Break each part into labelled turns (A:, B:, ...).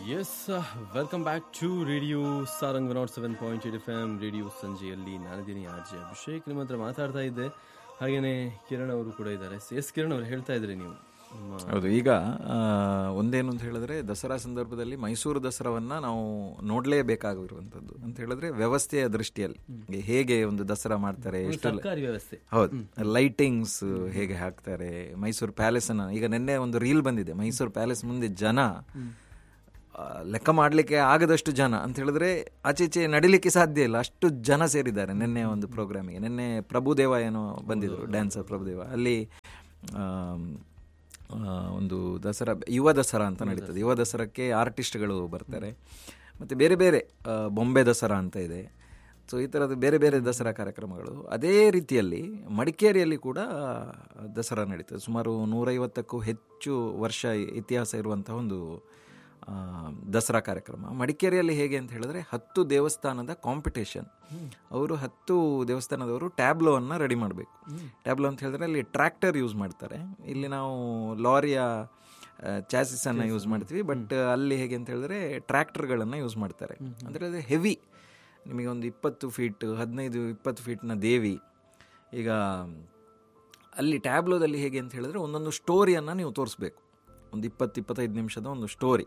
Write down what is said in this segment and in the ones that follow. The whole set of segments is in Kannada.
A: S welcome back to radio Sarang nought seven point eight F M radio ಸಂಜೆಯಲ್ಲಿ ನಾನಿದ್ದೀನಿ ಆರ್ಜೆ ಅಭಿಷೇಕ್ ನಿಮ್ಮ ಹತ್ರ ಮಾತಾಡ್ತಾ ಇದ್ದೆ ಹಾಗೇನೆ ಕಿರಣ್ ಅವರು ಕೂಡ ಇದ್ದಾರೆ ಎಸ್ ಕಿರಣ್ ಅವರು ಹೇಳ್ತಾ ಇದ್ರಿ ನೀವು ನಿಮ್ಮ
B: ಹೌದು ಈಗ ಆ, ಒಂದೇನು ಅಂತ ಹೇಳಿದ್ರೆ ದಸರಾ ಸಂದರ್ಭದಲ್ಲಿ ಮೈಸೂರು ದಸರಾವನ್ನ ನಾವು ನೋಡಲೇಬೇಕಾಗಿರುವಂಥದ್ದು ಅಂತ ಹೇಳಿದ್ರೆ ವ್ಯವಸ್ಥೆಯ ದೃಷ್ಟಿಯಲ್ಲಿ ಹೇಗೆ ಒಂದು ದಸರಾ ಮಾಡ್ತಾರೆ ಎಷ್ಟು
A: ಸರ್ಕಾರಿ ವ್ಯವಸ್ಥೆ
B: ಹೌದು ಲೈಟಿಂಗ್ಸ್ ಹೇಗೆ ಹಾಕ್ತಾರೆ ಮೈಸೂರು ಪ್ಯಾಲೇಸ್ ಅನ್ನ ಈಗ ನಿನ್ನೆ ಒಂದು ರೀಲ್ ಬಂದಿದೆ ಮೈಸೂರು ಪ್ಯಾಲೇಸ್ ಮುಂದೆ ಜನ ಆ, ಲೆಕ್ಕ ಮಾಡಲಿಕ್ಕೆ ಆಗದಷ್ಟು ಜನ ಅಂತ ಹೇಳಿದ್ರೆ ಆಚೆ ಈಚೆ ನಡಿಲಿಕ್ಕೆ ಸಾಧ್ಯ ಇಲ್ಲ ಅಷ್ಟು ಜನ ಸೇರಿದ್ದಾರೆ ನಿನ್ನೆ ಒಂದು ಪ್ರೋಗ್ರಾಮಿಗೆ ನಿನ್ನೆ ಪ್ರಭುದೇವ ಏನೋ ಬಂದಿದ್ರು ಡ್ಯಾನ್ಸರ್ ಪ್ರಭುದೇವ ಅಲ್ಲಿ ಆಮ್, ಆ, ಒಂದು ದಸರಾ ಯುವ ದಸರಾ ಅಂತ ನಡೀತದೆ ಯುವ ದಸರಾಕ್ಕೆ ಆರ್ಟಿಸ್ಟ್ಗಳು ಬರ್ತಾರೆ ಮತ್ತು ಬೇರೆ ಬೇರೆ ಆ, ಬೊಂಬೆ ದಸರಾ ಅಂತ ಇದೆ ಸೊ ಈ ಥರದ ಬೇರೆ ಬೇರೆ ದಸರಾ ಕಾರ್ಯಕ್ರಮಗಳು ಅದೇ ರೀತಿಯಲ್ಲಿ ಮಡಿಕೇರಿಯಲ್ಲಿ ಕೂಡ ದಸರಾ ನಡೀತದೆ ಸುಮಾರು ನೂರೈವತ್ತಕ್ಕೂ ಹೆಚ್ಚು ವರ್ಷ ಇತಿಹಾಸ ಇರುವಂತಹ ಒಂದು ಆ, ದಸರಾ ಕಾರ್ಯಕ್ರಮ ಮಡಿಕೇರಿಯಲ್ಲಿ ಹೇಗೆ ಅಂತ ಹೇಳಿದ್ರೆ ಹತ್ತು ದೇವಸ್ಥಾನದ ಕಾಂಪಿಟೇಷನ್ ಅವರು ಹತ್ತು ದೇವಸ್ಥಾನದವರು ಟ್ಯಾಬ್ಲೋವನ್ನು ರೆಡಿ ಮಾಡಬೇಕು ಟ್ಯಾಬ್ಲೋ ಅಂತ ಹೇಳಿದ್ರೆ ಅಲ್ಲಿ ಟ್ರ್ಯಾಕ್ಟರ್ ಯೂಸ್ ಮಾಡ್ತಾರೆ ಇಲ್ಲಿ ನಾವು ಲಾರಿಯ ಚಾಸಿಸ್ ಅನ್ನ ಯೂಸ್ ಮಾಡ್ತೀವಿ ಬಟ್ ಅಲ್ಲಿ ಹೇಗೆ ಅಂತ ಹೇಳಿದ್ರೆ ಟ್ರ್ಯಾಕ್ಟರ್ಗಳನ್ನು ಯೂಸ್ ಮಾಡ್ತಾರೆ ಅಂತ ಹೇಳಿದ್ರೆ ಹೆವಿ ನಿಮಗೆ ಒಂದು ಇಪ್ಪತ್ತು ಫೀಟ್ ಹದಿನೈದು ಇಪ್ಪತ್ತು ಫೀಟ್ನ ದೇವಿ ಈಗ ಅಲ್ಲಿ ಟ್ಯಾಬ್ಲೋದಲ್ಲಿ ಹೇಗೆ ಅಂತ ಹೇಳಿದ್ರೆ ಒಂದೊಂದು ಸ್ಟೋರಿಯನ್ನು ನೀವು ತೋರಿಸ್ಬೇಕು ಒಂದು ಇಪ್ಪತ್ತು ಇಪ್ಪತ್ತೈದು ನಿಮಿಷದ ಒಂದು ಸ್ಟೋರಿ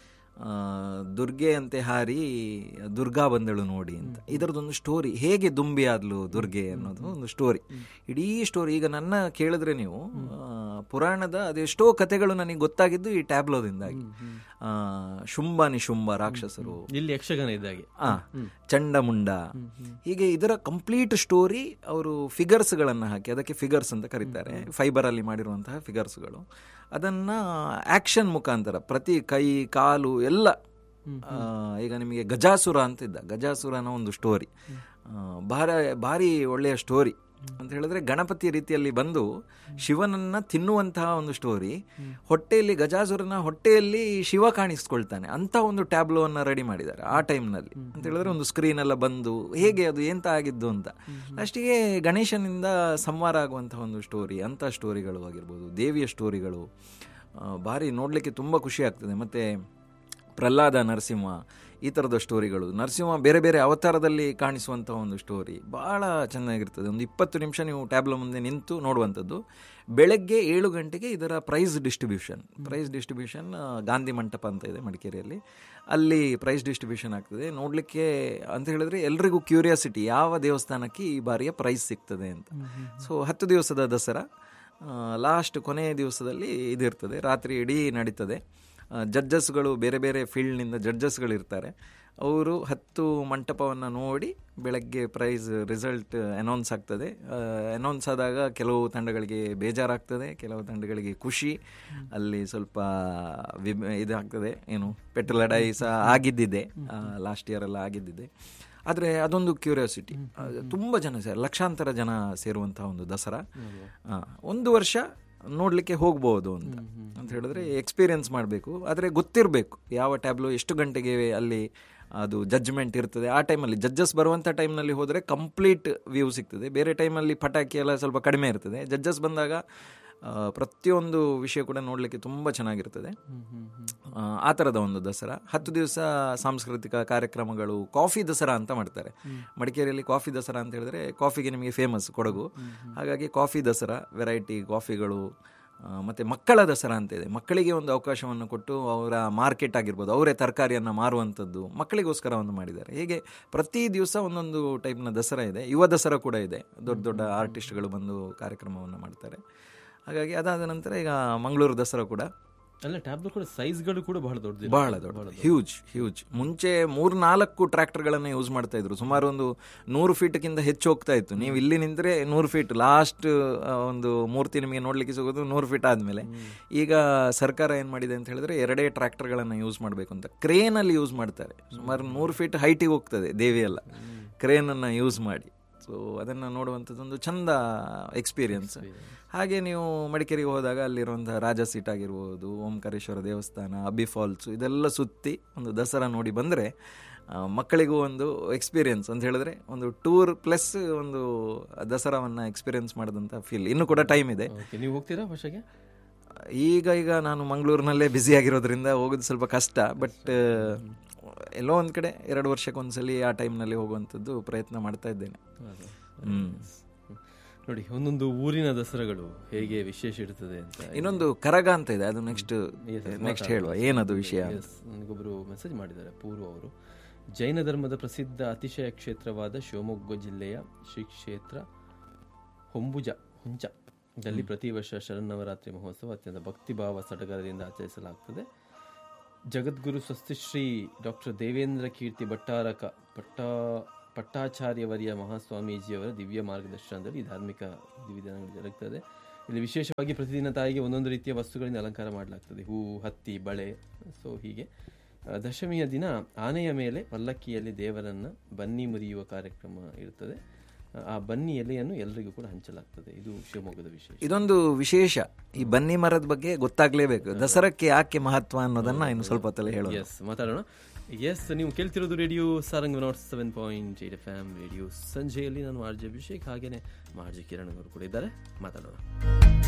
B: ದುರ್ಗೆ ಅಂತೆ ಹಾರಿ ದುರ್ಗಾ ಬಂದಳು ನೋಡಿ ಅಂತ ಇದರದೊಂದು ಸ್ಟೋರಿ ಹೇಗೆ ದುಂಬಿ ಆದ್ಲು ದುರ್ಗೆ ಅನ್ನೋದು ಒಂದು ಸ್ಟೋರಿ ಇಡೀ ಸ್ಟೋರಿ ಈಗ ನನ್ನ ಕೇಳಿದ್ರೆ ನೀವು ಆ, ಪುರಾಣದ ಅದೆಷ್ಟೋ ಕಥೆಗಳು ನನಗೆ ಗೊತ್ತಾಗಿದ್ದು ಈ ಟ್ಯಾಬ್ಲೋದಿಂದಾಗಿ ಆ, ಶುಂಭ ನಿಶುಂಭ ರಾಕ್ಷಸರು
A: ಇಲ್ಲಿ ಯಕ್ಷಗಾನ ಇದ್ದಾಗೆ
B: ಆ ಚಂಡಮುಂಡ ಹೀಗೆ ಇದರ ಕಂಪ್ಲೀಟ್ ಸ್ಟೋರಿ ಅವರು ಫಿಗರ್ಸ್ಗಳನ್ನು ಹಾಕಿ ಅದಕ್ಕೆ ಫಿಗರ್ಸ್ ಅಂತ ಕರೀತಾರೆ ಫೈಬರ್ ಅಲ್ಲಿ ಮಾಡಿರುವಂತಹ ಫಿಗರ್ಸ್ಗಳು ಅದನ್ನ ಆಕ್ಷನ್ ಮುಖಾಂತರ ಪ್ರತಿ ಕೈ ಕಾಲು ಎಲ್ಲ ಆ, ಈಗ ನಿಮಗೆ ಗಜಾಸುರ ಅಂತ ಇದ್ದ ಗಜಾಸುರನ ಒಂದು ಸ್ಟೋರಿ ಭಾರ ಭಾರಿ ಒಳ್ಳೆಯ ಸ್ಟೋರಿ ಅಂತ ಹೇಳಿದ್ರೆ ಗಣಪತಿ ರೀತಿಯಲ್ಲಿ ಬಂದು ಶಿವನನ್ನ ತಿನ್ನುವಂತಹ ಒಂದು ಸ್ಟೋರಿ ಹೊಟ್ಟೆಯಲ್ಲಿ ಗಜಾಸುರನ ಹೊಟ್ಟೆಯಲ್ಲಿ ಶಿವ ಕಾಣಿಸ್ಕೊಳ್ತಾನೆ ಅಂತ ಒಂದು ಟ್ಯಾಬ್ಲೋವನ್ನು ರೆಡಿ ಮಾಡಿದ್ದಾರೆ ಆ ಟೈಮ್ನಲ್ಲಿ ಅಂತ ಹೇಳಿದ್ರೆ ಒಂದು ಸ್ಕ್ರೀನ್ ಎಲ್ಲ ಬಂದು ಹೇಗೆ ಅದು ಎಂತ ಆಗಿದ್ದು ಅಂತ ಲಾಸ್ಟಿಗೆ ಗಣೇಶನಿಂದ ಸಂವಾರ ಆಗುವಂತಹ ಒಂದು ಸ್ಟೋರಿ ಅಂತ ಸ್ಟೋರಿಗಳು ಆಗಿರ್ಬೋದು ದೇವಿಯ ಸ್ಟೋರಿಗಳು ಆ, ಭಾರಿ ನೋಡಲಿಕ್ಕೆ ತುಂಬ ಖುಷಿ ಆಗ್ತದೆ ಮತ್ತು ಪ್ರಹ್ಲಾದ ನರಸಿಂಹ ಈ ಥರದ ಸ್ಟೋರಿಗಳು ನರಸಿಂಹ ಬೇರೆ ಬೇರೆ ಅವತಾರದಲ್ಲಿ ಕಾಣಿಸುವಂಥ ಒಂದು ಸ್ಟೋರಿ ಭಾಳ ಚೆನ್ನಾಗಿರ್ತದೆ ಒಂದು ಇಪ್ಪತ್ತು ನಿಮಿಷ ನೀವು ಟ್ಯಾಬ್ಲೋ ಮುಂದೆ ನಿಂತು ನೋಡುವಂಥದ್ದು ಬೆಳಗ್ಗೆ ಏಳು ಗಂಟೆಗೆ ಇದರ prize distribution prize distribution Gandhi Mantapa ಅಂತ ಇದೆ ಮಡಿಕೇರಿಯಲ್ಲಿ ಅಲ್ಲಿ ಪ್ರೈಸ್ ಡಿಸ್ಟ್ರಿಬ್ಯೂಷನ್ ಆಗ್ತದೆ ನೋಡಲಿಕ್ಕೆ ಅಂತ ಹೇಳಿದ್ರೆ ಎಲ್ರಿಗೂ ಕ್ಯೂರಿಯಾಸಿಟಿ ಯಾವ ದೇವಸ್ಥಾನಕ್ಕೆ ಈ ಬಾರಿಯ ಪ್ರೈಸ್ ಸಿಗ್ತದೆ ಅಂತ ಸೊ ಹತ್ತು ದಿವಸದ ದಸರಾ ಲಾಸ್ಟ್ ಕೊನೆಯ ದಿವಸದಲ್ಲಿ ಇದಿರ್ತದೆ ರಾತ್ರಿ ಇಡೀ ನಡೀತದೆ ಜಡ್ಜಸ್ಗಳು ಬೇರೆ ಬೇರೆ ಫೀಲ್ಡ್ನಿಂದ ಜಡ್ಜಸ್ಗಳು ಇರ್ತಾರೆ ಅವರು ಹತ್ತು ಮಂಟಪವನ್ನು ನೋಡಿ ಬೆಳಗ್ಗೆ ಪ್ರೈಸ್ ರಿಸಲ್ಟ್ ಅನೌನ್ಸ್ ಆಗ್ತದೆ ಅನೌನ್ಸ್ ಆದಾಗ ಕೆಲವು ತಂಡಗಳಿಗೆ ಬೇಜಾರಾಗ್ತದೆ ಕೆಲವು ತಂಡಗಳಿಗೆ ಖುಷಿ ಅಲ್ಲಿ ಸ್ವಲ್ಪ ವಿಬ್ ಇದಾಗ್ತದೆ ಏನು ಪೆಟ್ರೋಲ್ ಲಡಾಯಿ ಸಹ ಆಗಿದ್ದಿದೆ ಲಾಸ್ಟ್ ಇಯರ್ ಎಲ್ಲ ಆಗಿದ್ದಿದೆ ಆದರೆ ಅದೊಂದು ಕ್ಯೂರಿಯಾಸಿಟಿ ತುಂಬ ಜನ ಸೇರ್ ಲಕ್ಷಾಂತರ ಜನ ಸೇರುವಂತಹ ಒಂದು ದಸರಾ ಆ, ಒಂದು ವರ್ಷ ನೋಡಲಿಕ್ಕೆ ಹೋಗ್ಬೋದು ಅಂತ ಅಂತ ಹೇಳಿದ್ರೆ ಎಕ್ಸ್ಪೀರಿಯನ್ಸ್ ಮಾಡಬೇಕು ಆದರೆ ಗೊತ್ತಿರಬೇಕು ಯಾವ ಟ್ಯಾಬ್ಲು ಎಷ್ಟು ಗಂಟೆಗೆ ಅಲ್ಲಿ ಅದು ಜಡ್ಜ್ಮೆಂಟ್ ಇರ್ತದೆ ಆ ಟೈಮಲ್ಲಿ ಜಡ್ಜಸ್ ಬರುವಂಥ ಟೈಮ್ನಲ್ಲಿ ಹೋದರೆ ಕಂಪ್ಲೀಟ್ ವ್ಯೂ ಸಿಗ್ತದೆ ಬೇರೆ ಟೈಮಲ್ಲಿ ಪಟಾಕಿ ಎಲ್ಲ ಸ್ವಲ್ಪ ಕಡಿಮೆ ಇರ್ತದೆ ಜಡ್ಜಸ್ ಬಂದಾಗ ಆ, ಪ್ರತಿಯೊಂದು ವಿಷಯ ಕೂಡ ನೋಡಲಿಕ್ಕೆ ತುಂಬ ಚೆನ್ನಾಗಿರ್ತದೆ ಆ, ಆ ಥರದ ಒಂದು ದಸರಾ ಹತ್ತು ದಿವಸ ಸಾಂಸ್ಕೃತಿಕ ಕಾರ್ಯಕ್ರಮಗಳು ಕಾಫಿ ದಸರಾ ಅಂತ ಮಾಡ್ತಾರೆ ಮಡಿಕೇರಿಯಲ್ಲಿ ಕಾಫಿ ದಸರಾ ಅಂತ ಹೇಳಿದ್ರೆ ಕಾಫಿಗೆ ನಿಮಗೆ ಫೇಮಸ್ ಕೊಡಗು ಹಾಗಾಗಿ ಕಾಫಿ ದಸರಾ ವೆರೈಟಿ ಕಾಫಿಗಳು ಆ, ಮತ್ತೆ ಮಕ್ಕಳ ದಸರಾ ಅಂತ ಇದೆ ಮಕ್ಕಳಿಗೆ ಒಂದು ಅವಕಾಶವನ್ನು ಕೊಟ್ಟು ಅವರ ಮಾರ್ಕೆಟ್ ಆಗಿರ್ಬೋದು ಅವರೇ ತರಕಾರಿಯನ್ನು ಮಾರುವಂಥದ್ದು ಮಕ್ಕಳಿಗೋಸ್ಕರ ಒಂದು ಮಾಡಿದ್ದಾರೆ ಹೀಗೆ ಪ್ರತಿ ದಿವಸ ಒಂದೊಂದು ಟೈಪ್ನ ದಸರಾ ಇದೆ ಯುವ ದಸರಾ ಕೂಡ ಇದೆ ದೊಡ್ಡ ದೊಡ್ಡ ಆರ್ಟಿಸ್ಟ್ಗಳು ಬಂದು ಕಾರ್ಯಕ್ರಮವನ್ನು ಮಾಡ್ತಾರೆ ಹಾಗಾಗಿ ಅದಾದ ನಂತರ ಈಗ ಮಂಗಳೂರು ದಸರಾ ಕೂಡ
A: ಅಲ್ಲ ಟ್ಯಾಬ್ಲೆಟ್ ಕೂಡ ಸೈಜ್ಗಳು ಕೂಡ ಬಹಳ ದೊಡ್ಡದು
B: ಬಹಳ ದೊಡ್ಡ ಹ್ಯೂಜ್ ಹ್ಯೂಜ್ ಮುಂಚೆ ಮೂರ್ ನಾಲ್ಕು ಟ್ರ್ಯಾಕ್ಟರ್ಗಳನ್ನು ಯೂಸ್ ಮಾಡ್ತಾ ಇದ್ರು ಸುಮಾರು ಒಂದು ನೂರು ಫೀಟ್ಗಿಂತ ಹೆಚ್ಚು ಹೋಗ್ತಾ ಇತ್ತು ನೀವು ಇಲ್ಲಿ ನಿಂತ್ರೆ ನೂರು ಫೀಟ್ ಲಾಸ್ಟ್ ಒಂದು ಮೂರ್ತಿ ನಿಮಗೆ ನೋಡ್ಲಿಕ್ಕೆ ಸಿಗೋದು ನೂರು ಫೀಟ್ ಆದ್ಮೇಲೆ ಈಗ ಸರ್ಕಾರ ಏನ್ ಮಾಡಿದೆ ಅಂತ ಹೇಳಿದ್ರೆ ಎರಡೇ ಟ್ರ್ಯಾಕ್ಟರ್ಗಳನ್ನು ಯೂಸ್ ಮಾಡಬೇಕು ಅಂತ ಕ್ರೇನ್ ಅಲ್ಲಿ ಯೂಸ್ ಮಾಡ್ತಾರೆ ಸುಮಾರು ನೂರು ಫೀಟ್ ಹೈಟಿಗೆ ಹೋಗ್ತದೆ ದೇವಿ ಎಲ್ಲ ಕ್ರೇನ್ ಅನ್ನ ಯೂಸ್ ಮಾಡಿ ಸೊ ಅದನ್ನು ನೋಡುವಂಥದ್ದೊಂದು ಚಂದ ಎಕ್ಸ್ಪೀರಿಯನ್ಸ್ ಹಾಗೆ ನೀವು ಮಡಿಕೇರಿಗೆ ಹೋದಾಗ ಅಲ್ಲಿರುವಂತಹ ರಾಜ ಸೀಟ್ ಆಗಿರ್ಬೋದು ಓಂಕಾರೇಶ್ವರ ದೇವಸ್ಥಾನ ಅಬ್ಬಿ ಫಾಲ್ಸು ಇದೆಲ್ಲ ಸುತ್ತಿ ಒಂದು ದಸರಾ ನೋಡಿ ಬಂದರೆ ಮಕ್ಕಳಿಗೂ ಒಂದು ಎಕ್ಸ್ಪೀರಿಯನ್ಸ್ ಅಂತ ಹೇಳಿದ್ರೆ ಒಂದು ಟೂರ್ ಪ್ಲಸ್ ಒಂದು ದಸರಾವನ್ನು ಎಕ್ಸ್ಪೀರಿಯನ್ಸ್ ಮಾಡಿದಂಥ ಫೀಲ್ ಇನ್ನು ಕೂಡ ಟೈಮ್ ಇದೆ
A: ಓಕೆ ನೀವು ಹೋಗ್ತೀರಾ ವರ್ಷಕ್ಕೆ
B: ಈಗ ಈಗ ನಾನು ಮಂಗಳೂರಿನಲ್ಲೇ ಬ್ಯುಸಿ ಆಗಿರೋದ್ರಿಂದ ಹೋಗೋದು ಸ್ವಲ್ಪ ಕಷ್ಟ ಬಟ್ ಎಲ್ಲೋ ಒಂದು ಕಡೆ ಎರಡು ವರ್ಷಕ್ಕೊಂದ್ಸಲಿ ಆ ಟೈಮ್ನಲ್ಲಿ ಹೋಗುವಂಥದ್ದು ಪ್ರಯತ್ನ ಮಾಡ್ತಾ ಇದ್ದೇನೆ
A: ಅದೇ.
B: ಹ್ಮ್.
A: ನೋಡಿ ಒಂದೊಂದು ಊರಿನ ದಸರಾಗಳು ಹೇಗೆ ವಿಶೇಷ ಇರ್ತದೆ ಅಂತ
B: ಇನ್ನೊಂದು ಕರಗ ಅಂತ ಇದೆ ಅದು ನೆಕ್ಸ್ಟ್ ನೆಕ್ಸ್ಟ್ ಹೇಳುವ ಏನದು ವಿಷಯ
A: Yes, ನನಗೊಬ್ಬರು ಮೆಸೇಜ್ ಮಾಡಿದ್ದಾರೆ ಪೂರ್ವ ಅವರು ಜೈನ ಧರ್ಮದ ಪ್ರಸಿದ್ಧ ಅತಿಶಯ ಕ್ಷೇತ್ರವಾದ ಶಿವಮೊಗ್ಗ ಜಿಲ್ಲೆಯ ಶ್ರೀ ಕ್ಷೇತ್ರ ಹೊಂಬುಜ ಹುಂಚ ದಲ್ಲಿ ಪ್ರತಿ ವರ್ಷ ಶರನ್ನವರಾತ್ರಿ ಮಹೋತ್ಸವ ಅತ್ಯಂತ ಭಕ್ತಿಭಾವ ಸಡಗರದಿಂದ ಆಚರಿಸಲಾಗುತ್ತದೆ ಜಗದ್ಗುರು ಸ್ವಸ್ತಿಶ್ರೀ ಡಾಕ್ಟರ್ ದೇವೇಂದ್ರ ಕೀರ್ತಿ ಭಟ್ಟಾರಕ ಪಟ್ಟಾ ಪಟ್ಟಾಚಾರ್ಯವರಿಯ ಮಹಾಸ್ವಾಮೀಜಿಯವರ ದಿವ್ಯ ಮಾರ್ಗದರ್ಶನದಲ್ಲಿ ಈ ಧಾರ್ಮಿಕ ವಿಧಿವಿಧಾನಗಳು ಜರುಗುತ್ತದೆ ಇಲ್ಲಿ ವಿಶೇಷವಾಗಿ ಪ್ರತಿದಿನ ತಾಯಿಗೆ ಒಂದೊಂದು ರೀತಿಯ ವಸ್ತುಗಳಿಂದ ಅಲಂಕಾರ ಮಾಡಲಾಗ್ತದೆ ಹೂ ಹತ್ತಿ ಬಳೆ ಸೊ ಹೀಗೆ ಆ, ದಶಮಿಯ ದಿನ ಆನೆಯ ಮೇಲೆ ಪಲ್ಲಕ್ಕಿಯಲ್ಲಿ ದೇವರನ್ನ ಬನ್ನಿ ಮುರಿಯುವ ಕಾರ್ಯಕ್ರಮ ಇರುತ್ತದೆ ಆ ಬನ್ನಿ ಎಲೆಯನ್ನು ಎಲ್ಲರಿಗೂ ಕೂಡ ಹಂಚಲಾಗ್ತದೆ ಇದು ಶಿವಮೊಗ್ಗದ ವಿಶೇಷ
B: ಇದೊಂದು ವಿಶೇಷ ಈ ಬನ್ನಿ ಮರದ ಬಗ್ಗೆ ಗೊತ್ತಾಗ್ಲೇಬೇಕು ದಸರಕ್ಕೆ ಯಾಕೆ ಮಹತ್ವ ಅನ್ನೋದನ್ನ ಇನ್ನು ಸ್ವಲ್ಪ ಹೊತ್ತಲ್ಲಿ ಹೇಳೋಣ
A: ಎಸ್ ಮಾತಾಡೋಣ ಎಸ್ ನೀವು ಕೇಳ್ತಿರೋದು radio Sarang nought seven point eight F M radio ಸಂಜೆಯಲ್ಲಿ ನಾನು ಆರ್ ಜೆ ಅಭಿಷೇಕ್ ಹಾಗೇನೆ ಮಾರ್ಜಿ ಕಿರಣ್ ಅವರು ಕೂಡ ಇದ್ದಾರೆ ಮಾತಾಡೋಣ